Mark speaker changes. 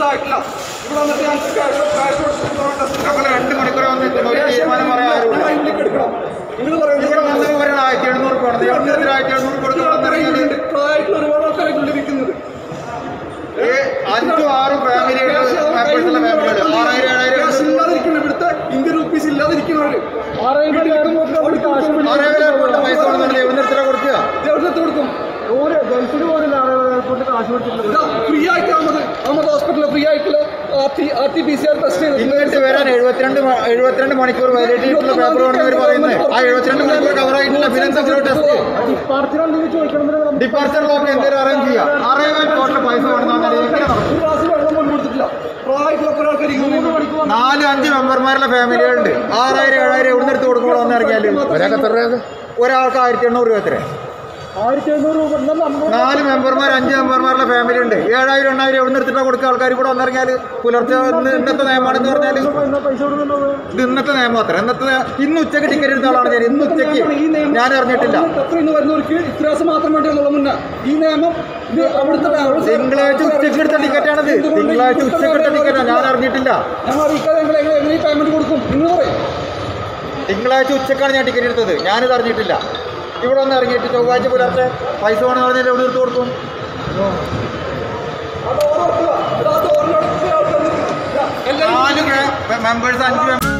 Speaker 1: ഇതായിട്ടില്ല ഇവിടെ വന്നിട്ട് ഞങ്ങൾക്ക് ക്യാഷ് ക്യാഷ് കൊടുത്തിട്ട്
Speaker 2: ഞങ്ങൾ രണ്ട് മണിക്കൂർ വന്നിട്ടുണ്ട് ഒരു തീരുമാനം പറയാൻ ആരുമില്ല.
Speaker 1: നിങ്ങൾ
Speaker 2: ഇവിടെ
Speaker 1: പറയുന്നത്
Speaker 2: വന്നപ്പോൾ പറയുന്നത് ആയിരത്തി എഴുന്നൂറ് പോകണം എവിടുന്ന് ആയിരത്തി എഴുന്നൂറ് കൊടുക്കണം
Speaker 1: പ്രായമായിട്ടുള്ള ഒരുപാട് ആൾക്കാരെ ഉള്ളിരിക്കുന്നത്
Speaker 2: ഈ അഞ്ചും ആറും ഫാമിലികൾ മെമ്പേഴ്സുള്ള ഫാമിലികൾ ആറായിരം ഏഴായിരം
Speaker 1: ക്യാഷ് ഇല്ലാതിരിക്കുന്നു ഇവിടുത്തെ ഇന്ത്യൻ റുപ്പീസ് ഇല്ലാതിരിക്കുന്നവര്
Speaker 2: ആറായിരം എയർപോർട്ട് പൈസ കൊടുക്കുന്നുണ്ട് എവിടെ നിർത്തില കൊടുക്കുക
Speaker 1: എവിടെ കൊടുക്കും ഫ്രീ ആയിട്ട് അഹമ്മദ് അഹമ്മദ് ഹോസ്പിറ്റലിൽ ഫ്രീ ആയിട്ടുള്ള R T R T P C R test
Speaker 2: ഇങ്ങോട്ട് വരാൻ എഴുപത്തിരണ്ട് മ- എഴുപത്തിരണ്ട് മണിക്കൂർ വൈലേറ്റ് ചെയ്തിട്ടുള്ള പേപ്പറാണ് ഇവർ പറയുന്നത് ആ എഴുപത്തിരണ്ട് മണിക്കൂർ കവർ ആയിട്ടില്ല പിന്നെ എന്താ ടെസ്റ്റ് ഡിപ്പാർച്ചർ ബ്ലോക്ക് എന്തെങ്കിലും അറേഞ്ച് ചെയ്യാം അറേവൽ ടോട്ടൽ പൈസ വേണമെന്നാണ് എങ്ങനെ നടക്കും
Speaker 1: ഒരു ഗ്ലാസ് വെള്ളം പോലും കൊടുത്തിട്ടില്ല പ്രായമായിട്ടുള്ള കുറെ ആൾക്കാർ മൂന്ന് മണിക്കൂർ
Speaker 2: നാല് അഞ്ച് മെമ്പർമാരുടെ ഫാമിലികളുണ്ട് ആറായിരം ഏഴായിരം എവിടെ നിന്ന് കൊടുക്കുമ്പോൾ വന്ന് ഇറങ്ങിയാൽ ഒരാൾക്ക് ആയിരത്തി എണ്ണൂറ് രൂപ എത്ര
Speaker 1: ആയിരത്തി എഴുന്നൂറ് രൂപ
Speaker 2: നാല് മെമ്പർമാർ അഞ്ച് മെമ്പർമാരുടെ ഫാമിലി ഉണ്ട് ഏഴായിരം എണ്ണായിരം എവിടെ നിർത്തിട്ടാ കൊടുക്കുക ആൾക്കാർ കൂടെ വന്നിറങ്ങിയാൽ പുലർച്ചെ ഇന്ന് ഇന്നത്തെ നിയമമാണെന്ന് പറഞ്ഞാൽ
Speaker 1: പൈസ കൊടുക്കുന്നുണ്ടോ
Speaker 2: ഇത് ഇന്നത്തെ നിയമം അത്ര ഇന്നത്തെ നേ- ഇന്ന് ഉച്ചയ്ക്ക് ടിക്കറ്റ് എടുത്ത ആളാണ് ഞാൻ ഇന്ന് ഉച്ചയ്ക്ക് ഞാൻ അറിഞ്ഞിട്ടില്ല
Speaker 1: ഖത്തറിൽ നിന്ന് വരുന്നവർക്ക് ഇത്രാസം മാത്രം വേണ്ടി എന്നുള്ള മുന്നേ ഈ നിയമം ഇത് അവിടുത്തെ
Speaker 2: തിങ്കളാഴ്ച ഉച്ചയ്ക്ക് എടുത്ത ടിക്കറ്റാണത് തിങ്കളാഴ്ച ഉച്ചയ്ക്ക് എടുത്ത ടിക്കറ്റാണ് ഞാൻ അറിഞ്ഞിട്ടില്ല
Speaker 1: ഞങ്ങൾ അറിയിക്കാതെ ഞങ്ങൾ എങ്ങനെ എങ്ങനെ ഈ പേയ്മെന്റ് കൊടുക്കും നിങ്ങൾ പറയും
Speaker 2: തിങ്കളാഴ്ച ഉച്ചക്കാണ് ഞാൻ ടിക്കറ്റ് എടുത്തത് ഞാനിത് അറിഞ്ഞിട്ടില്ല ഇവിടെ ഒന്ന് ഇറങ്ങിയിട്ട് ചൊവ്വാഴ്ച പുലർച്ചെ പൈസ വേണമെന്ന് പറഞ്ഞാൽ എവിടെ എടുത്ത് കൊടുക്കും
Speaker 1: അത് ഓർക്കുക അത് ഓർമ്മ
Speaker 2: നാല് മെമ്പേഴ്സ് അഞ്ച് members